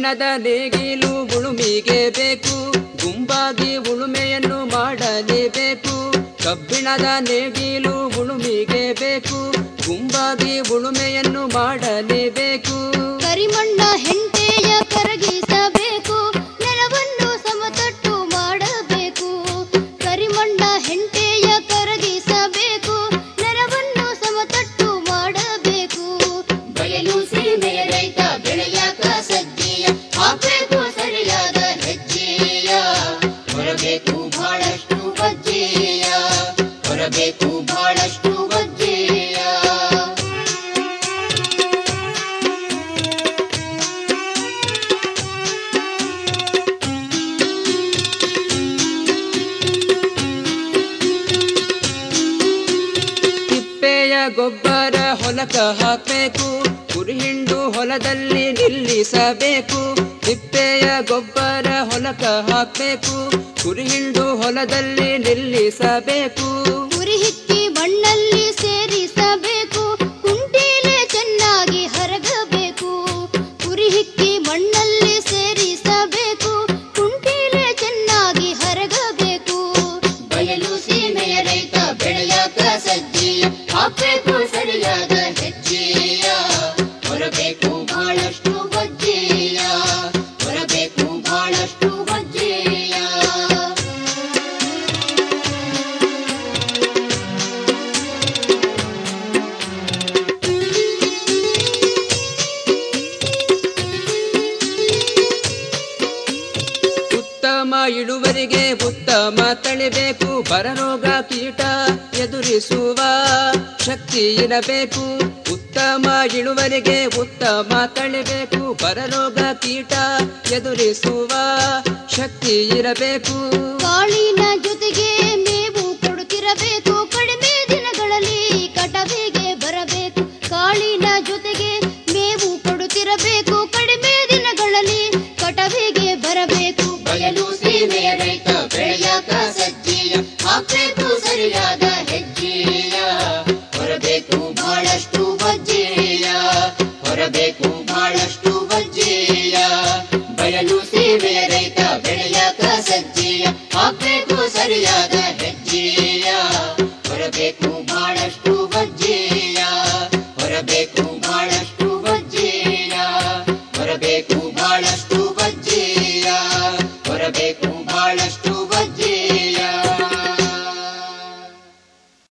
ಕಬ್ಬಿಣದ ನೇಗಿಲು ಉಳುಮಿಗೆ ಬೇಕು ಗುಂಪಾಗಿ ಉಳುಮೆಯನ್ನು ಮಾಡಲೇಬೇಕು ಕಬ್ಬಿಣದ ನೇಗಿಲು ಉಳುಮಿಗೆ ಬೇಕು ಗುಂಪಾಗಿ ಉಳುಮೆಯನ್ನು ಮಾಡಲೇಬೇಕು ಕರಿಮಣ್ಣ ಹೆಂಟೆಯ ಕರಗಿಸಬೇಕು ನೆಲವನ್ನು ಸಮತಟ್ಟು ಮಾಡಬೇಕು ಕರಿಮಣ್ಣ ಹೆಂಟೆಯ ಕರಗಿಸಬೇಕು ನೆಲವನ್ನು ಸಮತಟ್ಟು ಮಾಡಬೇಕು ಬಯಲು ಸೀಮೆಯ ರೈತ ಬೆಳೆಯಾಕ ಸಜ್ಜಿಯ ಹಾಕಬೇಕು ಸರಿಯಾದ ಹೆಜ್ಜೆಯ ಹೊರಬೇಕು ಬಹಳಷ್ಟು ಬಜ್ಜೆಯ ಹೊರಬೇಕು ಬಹಳಷ್ಟು ಬಜ್ಜೆಯ ತಿಪ್ಪೆಯ ಗೊಬ್ಬರ ಹೊಲಕ ಹಾಕಬೇಕು ಕುರಿಹಿಂಡು ಹೊಲದಲ್ಲಿ ನಿಲ್ಲಿಸಬೇಕು ತಿಪ್ಪೆಯ ಗೊಬ್ಬರ ಹೊಲಕ ಹಾಕಬೇಕು ಕುರಿಹಿಂಡು ಹೊಲದಲ್ಲಿ ನಿಲ್ಲಿಸಬೇಕು ಉರಿ ಹಿಕ್ಕಿ ಮಣ್ಣಲ್ಲಿ ಸೇರಿಸಬೇಕು ಕುಂಟೀಲೆ ಚೆನ್ನಾಗಿ ಹರಗಬೇಕು ಉರಿ ಹಿಕ್ಕಿ ಮಣ್ಣಲ್ಲಿ ಸೇರಿಸಬೇಕು ಕುಂಟೀಲೆ ಚೆನ್ನಾಗಿ ಹರಗಬೇಕು ಬಯಲು ಸೀಮೆಯ ರೈತ ಬೆಳೆಯಾಕ ಸಜ್ಜಿಯ ಹಾಕಬೇಕು ಸರಿಯಾದ ಹೆಜ್ಜೆಯ ಹೊರಬೇಕು ಬಹಳಷ್ಟು ಬಜ್ಜೆಯ ಹೊರಬೇಕು ಬಹಳಷ್ಟು ಬಜ್ಜೆಯ ಉತ್ತಮ ಇಳುವರಿಗೆ ಉತ್ತಮ ತಳಿಬೇಕು ಬರರೋಗ ಕೀಟ ಎದುರಿಸುವ ಶಕ್ತಿ ಇರಬೇಕು ಉತ್ತಮ ಇಳುವರಿಗೆ ಉತ್ತಮ ತಳಿಬೇಕು ಬರರೋಗ ಕೀಟ ಎದುರಿಸುವ ಶಕ್ತಿ ಇರಬೇಕು ಕಾಳಿನ ಜೊತೆಗೆ ಮೇವು ಕೊಡುತ್ತಿರಬೇಕು ಕಡಿಮೆ ದಿನಗಳಲ್ಲಿ ಕಟವಿಗೆ ಬರಬೇಕು ಕಾಳಿನ ಜೊತೆಗೆ ಮೇವು ಕೊಡುತ್ತಿರಬೇಕು ಕಡಿಮೆ ದಿನಗಳಲ್ಲಿ ಕಟವಿಗೆ ಬರಬೇಕು ಬಯಲು ಸೀಮೆಯ ರೈತ ಬೆಳೆಯಾಕ ಸಜ್ಜಿಯ ಹಾಕಬೇಕು ಸರಿಯಾದ ಹೆಜ್ಜೆಯ ಹೊರಬೇಕು ಬಹಳಷ್ಟು ಬಜ್ಜೆಯ ಹೊರಬೇಕು ಬಹಳಷ್ಟು ಬಜ್ಜೆಯ ಬಯಲು ಸೀಮೆಯ ರೈತ ಬೆಳೆಯಾಕ ಸಜ್ಜಿಯ ಹಾಕಬೇಕು ಸರಿಯಾದ